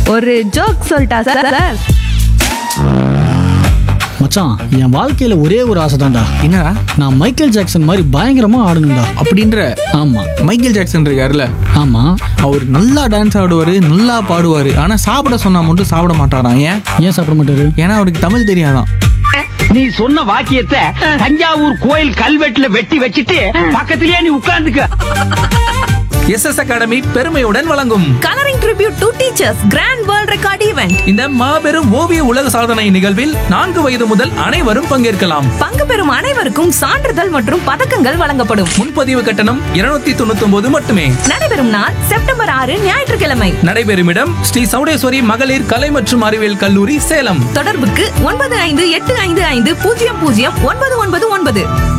ஒரு ஜோக் சொல்லிட்டா sir sir மச்சான் என் வாழ்க்கையில ஒரே ஒரு ஆசை தான்டா என்னடா நான் மைக்கேல் ஜாக்சன் மாதிரி பயங்கரமா ஆடணும்டா அப்படின்ற ஆமா மைக்கேல் ஜாக்சன் இருக்காருல்ல ஆமா அவர் நல்லா டான்ஸ் ஆடுவார் நல்லா பாடுவார் ஆனால் சாப்பிட சொன்னா மட்டும் சாப்பிட மாட்டாராம் ஏன் ஏன் சாப்பிட மாட்டாரு ஏன்னா அவருக்கு தமிழ் தெரியாதான் நீ சொன்ன வாக்கியத்தை தஞ்சாவூர் கோயில் கல்வெட்டுல வெட்டி வச்சிட்டு பக்கத்திலேயே நீ உட்கார்ந்துக்க எஸ் எஸ் அகாடமி பெருமையுடன் வழங்கும் colouring tribute to teachers grand world record event இந்த மாபெரும் ஓவிய உலக சாதனை நிகழ்வில் நான்கு வயது முதல் அனைவரும் பங்கேற்கலாம் பங்கு பெறும் அனைவருக்கும் சான்றிதழ் மற்றும் பதக்கங்கள் வழங்கப்படும் முன்பதிவு கட்டணம் இருநூத்தி தொண்ணூத்தி ஒன்பது மட்டுமே நடைபெறும் நாள் செப்டம்பர் ஆறு ஞாயிற்றுக்கிழமை நடைபெறும் இடம் ஸ்ரீ சௌடேஸ்வரி மகளிர் கலை மற்றும் அறிவியல் கல்லூரி சேலம் தொடர்புக்கு ஒன்பது ஐந்து எட்டு ஐந்து ஐந்து பூஜ்ஜியம் பூஜ்ஜியம் ஒன்பது ஒன்பது ஒன்பது